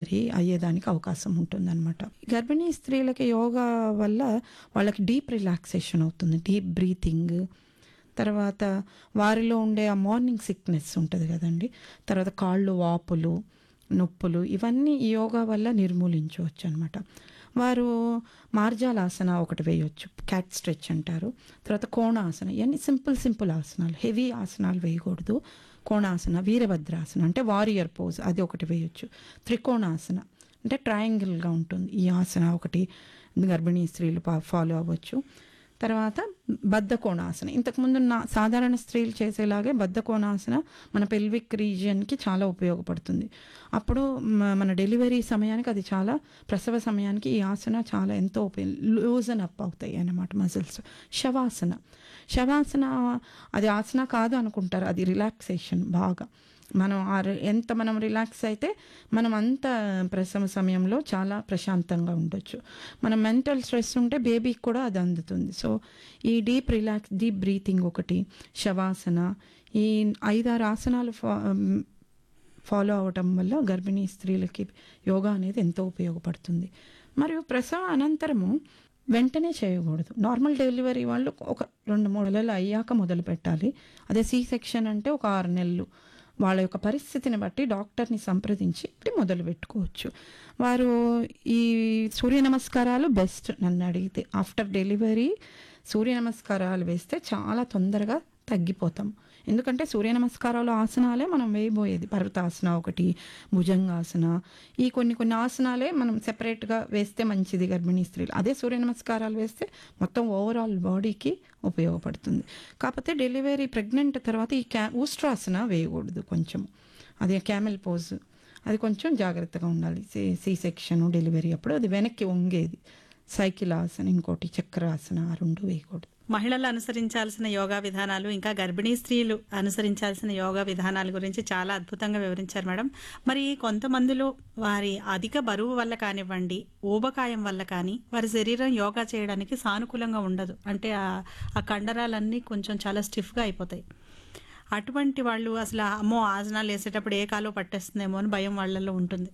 delivery అయ్యేదానికి అవకాశం ఉంటుందన్నమాట గర్భిణీ స్త్రీలకి యోగా వల్ల వాళ్ళకి డీప్ రిలాక్సేషన్ అవుతుంది డీప్ బ్రీతింగ్ తర్వాత వారిలో ఉండే ఆ మార్నింగ్ సిక్నెస్ ఉంటుంది కదండి తర్వాత కాళ్ళు వాపులు నొప్పులు ఇవన్నీ ఈ యోగా వల్ల నిర్మూలించవచ్చు అనమాట వారు మార్జాలాసన ఒకటి వేయొచ్చు క్యాట్ స్ట్రెచ్ అంటారు తర్వాత కోణాసన ఇవన్నీ సింపుల్ సింపుల్ ఆసనాలు హెవీ ఆసనాలు వేయకూడదు కోణాసన వీరభద్రాసన అంటే వారియర్ పోజ్ అది ఒకటి వేయొచ్చు త్రికోణాసన అంటే ట్రయాంగిల్గా ఉంటుంది ఈ ఆసన ఒకటి గర్భిణీ స్త్రీలు ఫాలో అవ్వచ్చు తర్వాత బద్ధ కోణాసన ఇంతకుముందు నా సాధారణ స్త్రీలు చేసేలాగే బద్ధ కోణాసన మన పెల్విక్ రీజియన్కి చాలా ఉపయోగపడుతుంది అప్పుడు మ- మన డెలివరీ సమయానికి అది చాలా ప్రసవ సమయానికి ఈ ఆసన చాలా ఎంతో ఉపయోగ లూజన్ అప్ అవుతాయి అన్నమాట మజిల్స్ శవాసన శవాసన అది ఆసన కాదు అనుకుంటారు అది రిలాక్సేషన్ బాగా మనం ఆ రి- ఎంత మనం రిలాక్స్ అయితే మనం అంత ప్రసవ సమయంలో చాలా ప్రశాంతంగా ఉండొచ్చు మనం మెంటల్ స్ట్రెస్ ఉంటే బేబీకి కూడా అది అందుతుంది సో ఈ డీప్ రిలాక్స్ డీప్ బ్రీతింగ్ ఒకటి శవాసన ఈ ఐదారు ఆసనాలు ఫా- ఫాలో అవటం వల్ల గర్భిణీ స్త్రీలకి యోగా అనేది ఎంతో ఉపయోగపడుతుంది మరియు ప్రసవ అనంతరము వెంటనే చేయకూడదు నార్మల్ డెలివరీ వాళ్ళు ఒక రెండు మూడు నెలలు అయ్యాక మొదలు పెట్టాలి అదే సి సెక్షన్ అంటే ఒక ఆరు నెలలు వాళ్ళ యొక్క పరిస్థితిని బట్టి డాక్టర్ని సంప్రదించి ఇప్పుడు మొదలు పెట్టుకోవచ్చు వారు ఈ సూర్య నమస్కారాలు బెస్ట్ నన్ను అడిగితే ఆఫ్టర్ డెలివరీ సూర్య నమస్కారాలు వేస్తే చాలా తొందరగా తగ్గిపోతాం ఎందుకంటే సూర్య నమస్కారాలు ఆసనాలే మనం వేయబోయేది పర్వతాసన ఒకటి భుజంగాసన ఈ కొన్ని కొన్ని ఆసనాలే మనం సెపరేట్గా వేస్తే మంచిది గర్భిణీ స్త్రీలు అదే సూర్య నమస్కారాలు వేస్తే మొత్తం ఓవరాల్ బాడీకి ఉపయోగపడుతుంది కాకపోతే డెలివరీ ప్రెగ్నెంట్ తర్వాత ఈ క్యా ఊస్ట్రాసన వేయకూడదు కొంచెం అది క్యామెల్ పోజ్ అది కొంచెం జాగ్రత్తగా ఉండాలి సి సి సెక్షన్ డెలివరీ అప్పుడు అది వెనక్కి వంగేది సైకిల్ ఆసన ఇంకోటి చక్రాసన ఆ రెండు వేయకూడదు మహిళలు అనుసరించాల్సిన యోగా విధానాలు ఇంకా గర్భిణీ స్త్రీలు అనుసరించాల్సిన యోగా విధానాల గురించి చాలా అద్భుతంగా వివరించారు మేడం మరి కొంతమందిలో వారి అధిక బరువు వల్ల కానివ్వండి ఊబకాయం వల్ల కానీ వారి శరీరం యోగా చేయడానికి సానుకూలంగా ఉండదు అంటే ఆ- ఆ కండరాలన్నీ కొంచెం చాలా స్టిఫ్గా అయిపోతాయి అటువంటి వాళ్ళు అసలు అమ్మో ఆసనాలు వేసేటప్పుడు ఏ కాలో పట్టేస్తుందేమో అని భయం వాళ్ళలో ఉంటుంది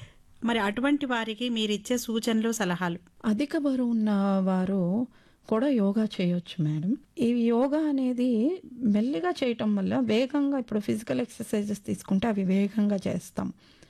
మరి అటువంటి వారికి మీరు ఇచ్చే సూచనలు సలహాలు అధిక బరువు ఉన్న వారు కూడా యోగా చేయొచ్చు మేడం ఈ యోగా అనేది మెల్లిగా చేయటం వల్ల వేగంగా ఇప్పుడు ఫిజికల్ ఎక్సర్సైజెస్ తీసుకుంటే అవి వేగంగా చేస్తాం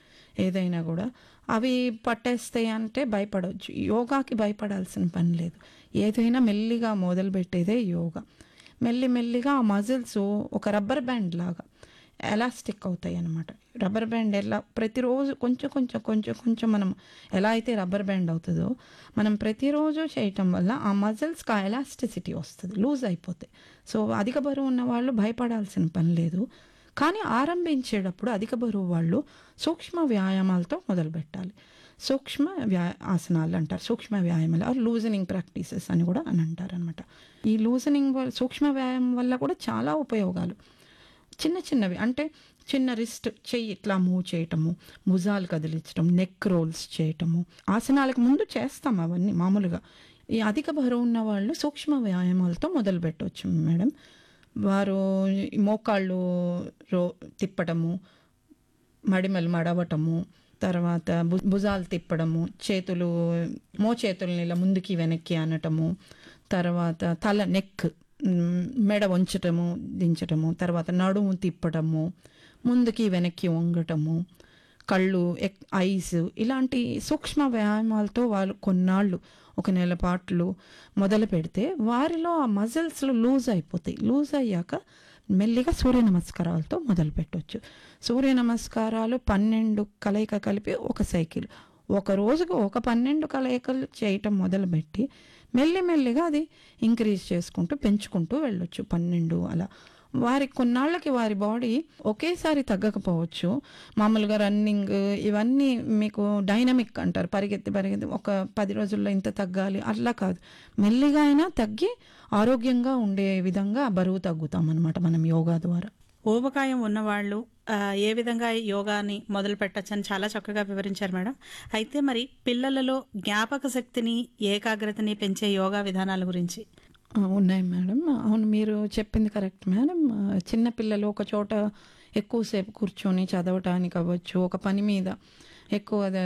ఏదైనా కూడా అవి పట్టేస్తాయి అంటే భయపడవచ్చు యోగాకి భయపడాల్సిన పని లేదు ఏదైనా మెల్లిగా మొదలు పెట్టేదే యోగా మెల్లి మెల్లిగా ఆ మజిల్స్ ఒక రబ్బర్ బ్యాండ్ లాగా ఎలాస్టిక్ అవుతాయి అన్నమాట రబ్బర్ బ్యాండ్ ఎలా ప్రతిరోజు కొంచెం కొంచెం కొంచెం కొంచెం మనం ఎలా అయితే రబ్బర్ బ్యాండ్ అవుతుందో మనం ప్రతిరోజు చేయటం వల్ల ఆ మజిల్స్కి ఆ ఎలాస్టిసిటీ వస్తుంది లూజ్ అయిపోతాయి సో అధిక బరువు ఉన్న వాళ్ళు భయపడాల్సిన పని లేదు కానీ ఆరంభించేటప్పుడు అధిక బరువు వాళ్ళు సూక్ష్మ వ్యాయామాలతో మొదలు పెట్టాలి సూక్ష్మ వ్యా ఆసనాలు అంటారు సూక్ష్మ వ్యాయామాలు ఆర్ లూజనింగ్ ప్రాక్టీసెస్ అని కూడా అని అంటారు అనమాట ఈ లూజనింగ్ వల్ల సూక్ష్మ వ్యాయామం వల్ల కూడా చాలా ఉపయోగాలు చిన్న చిన్నవి అంటే చిన్న రిస్ట్ చెయ్యి ఇట్లా మూవ్ చేయటము భుజాలు కదిలించడం నెక్ రోల్స్ చేయటము ఆసనాలకు ముందు చేస్తాం అవన్నీ మామూలుగా ఈ అధిక బరువు ఉన్న వాళ్ళు సూక్ష్మ వ్యాయామాలతో మొదలు పెట్టవచ్చు మేడం వారు ఈ మోకాళ్ళు రో తిప్పటము మడిమలు మడవటము తర్వాత భు- భుజాలు తిప్పడము చేతులు మోచేతుల్ని ఇలా ముందుకి వెనక్కి అనటము తర్వాత తల నెక్ మ్, మెడ వంచటము దించటము తర్వాత నడుము తిప్పటము ముందుకి వెనక్కి వంగటము కళ్ళు ఎక్ ఐస్ ఇలాంటి సూక్ష్మ వ్యాయామాలతో వాళ్ళు కొన్నాళ్ళు ఒక నెల పాట్లు మొదలు పెడితే వారిలో ఆ మజిల్స్లో లూజ్ అయిపోతాయి లూజ్ అయ్యాక మెల్లిగా సూర్య నమస్కారాలతో మొదలు పెట్టవచ్చు సూర్య నమస్కారాలు పన్నెండు కలయిక కలిపి ఒక సైకిల్ ఒక రోజుకు ఒక పన్నెండు కలయికలు చేయటం మొదలుపెట్టి మెల్లి మెల్లిగా అది ఇంక్రీజ్ చేసుకుంటూ పెంచుకుంటూ వెళ్ళొచ్చు పన్నెండు అలా వారి కొన్నాళ్ళకి వారి బాడీ ఒకేసారి తగ్గకపోవచ్చు మామూలుగా రన్నింగ్ ఇవన్నీ మీకు డైనమిక్ అంటారు పరిగెత్తి పరిగెత్తి ఒక పది రోజుల్లో ఇంత తగ్గాలి అట్లా కాదు మెల్లిగా అయినా తగ్గి ఆరోగ్యంగా ఉండే విధంగా బరువు తగ్గుతాం అనమాట మనం యోగా ద్వారా ఊబకాయం ఉన్నవాళ్ళు ఆ, ఏ విధంగా యోగాని మొదలు పెట్టచ్చని చాలా చక్కగా వివరించారు మేడం అయితే మరి పిల్లలలో జ్ఞాపక శక్తిని ఏకాగ్రతని పెంచే యోగా విధానాల గురించి ఆ, ఉన్నాయి మేడం అవును మీరు చెప్పింది కరెక్ట్ మేడం ఆ, చిన్న పిల్లలు ఒక చోట ఎక్కువసేపు కూర్చొని చదవటానికి అవ్వచ్చు ఒక పని మీద ఎక్కువ